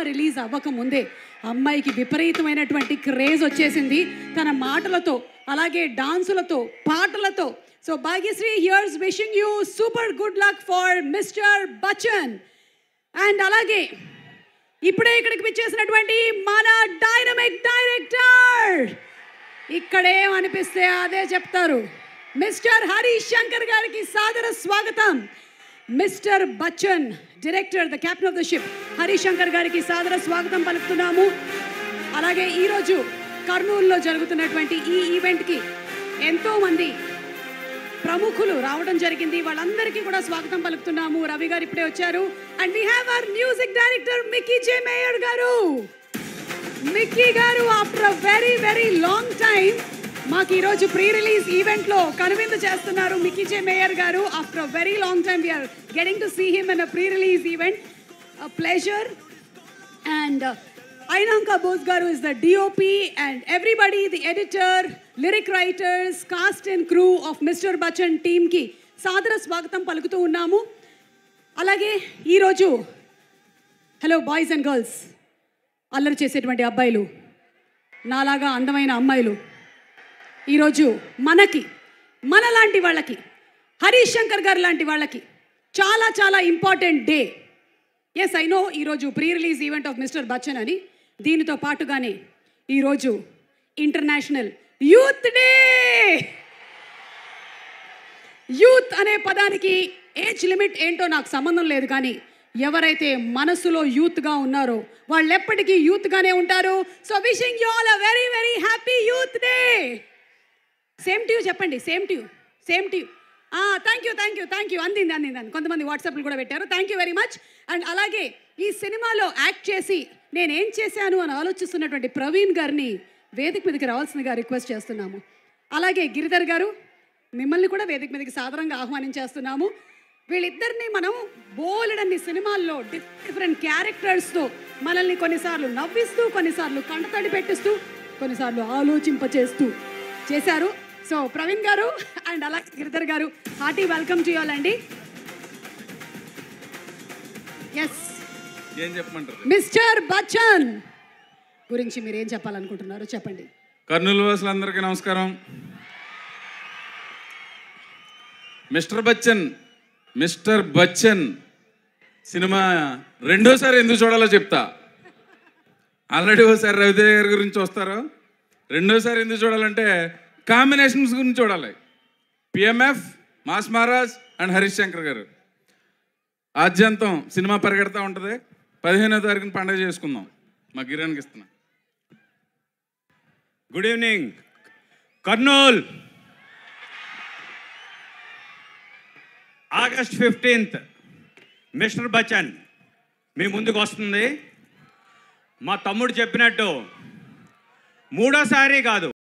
Release అవ్వక ముందే అమ్మాయికి విపరీతమైనటువంటి క్రేజ్ వచ్చేసింది తన మాటలతో అలాగే డాన్సులతో పాటలతో so Bhagyashree here's wishing you super good luck for mister Bachchan and అలాగే ఇప్పుడే ఇక్కడికి పిచ్చేసినటువంటి మన డైనమిక్ డైరెక్టర్ ఇక్కడేం అనిపిస్తే అదే చెప్తారు మిస్టర్ హరీష్ శంకర్ గారికి సాదర స్వాగతం mister Bachchan director the captain of the ship Harish Shankar గారికి సాదర స్వాగతం పలుకుతున్నాము అలాగే ఈరోజు కర్నూలులో జరుగుతున్నటువంటి ఈ ఈవెంట్కి ఎంతో మంది ప్రముఖులు రావడం జరిగింది వాళ్ళందరికీ కూడా స్వాగతం పలుకుతున్నాము రవి గారు ఇప్పుడే వచ్చారు and we have our music director Mickey J Meyer garu Mickey garu after a very very long time మాకు ఈరోజు ప్రీ రిలీజ్ ఈవెంట్ లో కనువిందు చేస్తున్నారు Mickey J Meyer garu after a very long time we are getting to see him in a pre release event pleasure and Ainanka Bose Garu is the DOP and everybody, the editor, lyric writers, cast and crew of Mr. Bachchan team కి సాదర స్వాగతం పలుకుతూ ఉన్నాము అలాగే ఈరోజు hello boys and girls అల్లరి చేసేటువంటి అబ్బాయిలు నాలాగా అందమైన అమ్మాయిలు ఈరోజు మనకి మనలాంటి వాళ్ళకి హరీష్ శంకర్ గారు లాంటి వాళ్ళకి చాలా చాలా important day yes I know ఈరోజు pre release event of mister Bachchan అని దీనితో పాటుగానే ఈరోజు ఇంటర్నేషనల్ యూత్ డే యూత్ అనే పదానికి ఏజ్ లిమిట్ ఏంటో నాకు సంబంధం లేదు కానీ ఎవరైతే మనసులో యూత్గా ఉన్నారో వాళ్ళు ఎప్పటికీ యూత్గానే ఉంటారు so wishing you all a very very happy youth day same to you చెప్పండి same to you same to you thank you thank you thank you అందింది అందింది అంది కొంతమంది వాట్సాప్లు కూడా పెట్టారు thank you very much and అలాగే ఈ సినిమాలో యాక్ట్ చేసి నేను ఏం చేశాను అని ఆలోచిస్తున్నటువంటి ప్రవీణ్ గారిని వేదిక మీదకి రావాల్సిందిగా రిక్వెస్ట్ చేస్తున్నాము అలాగే గిరిధర్ గారు మిమ్మల్ని కూడా వేదిక మీదకి సాదరంగా ఆహ్వానించేస్తున్నాము వీళ్ళిద్దరిని మనం బోలెడన్ని సినిమాల్లో డిఫరెంట్ క్యారెక్టర్స్తో మనల్ని కొన్నిసార్లు నవ్విస్తూ కొన్నిసార్లు కంటతడి పెట్టిస్తూ కొన్నిసార్లు ఆలోచింపచేస్తూ చేశారు సో ప్రవీణ్ గారు అండ్ అలాగే గిరిధర్ గారు హార్టీ వెల్కమ్ చేయాలండి ఎస్ ఏం చెప్పమంటారు మిస్టర్ బచ్చన్ గురించి మీరు ఏం చెప్పాలనుకుంటున్నారో చెప్పండి కర్నూలు వాసులందరికీ నమస్కారం mister Bachchan mister Bachchan cinema రెండోసారి ఎందుకు చూడాలో చెప్తా ఆల్రెడీ ఒకసారి రవితేజ గారి గురించి వస్తారు రెండోసారి ఎందుకు చూడాలంటే కాంబినేషన్స్ గురించి చూడాలి P M F mass Maharaj and Harish Shankar garu ఆద్యంతం సినిమా పరిగెడతా ఉంటుంది పదిహేనో తారీఖున పండుగ చేసుకుందాం మా గిరానికి ఇస్తున్నా good evening Kurnool August fifteenth mister Bachchan మీ ముందుకు వస్తుంది మా తమ్ముడు చెప్పినట్టు మూడోసారి కాదు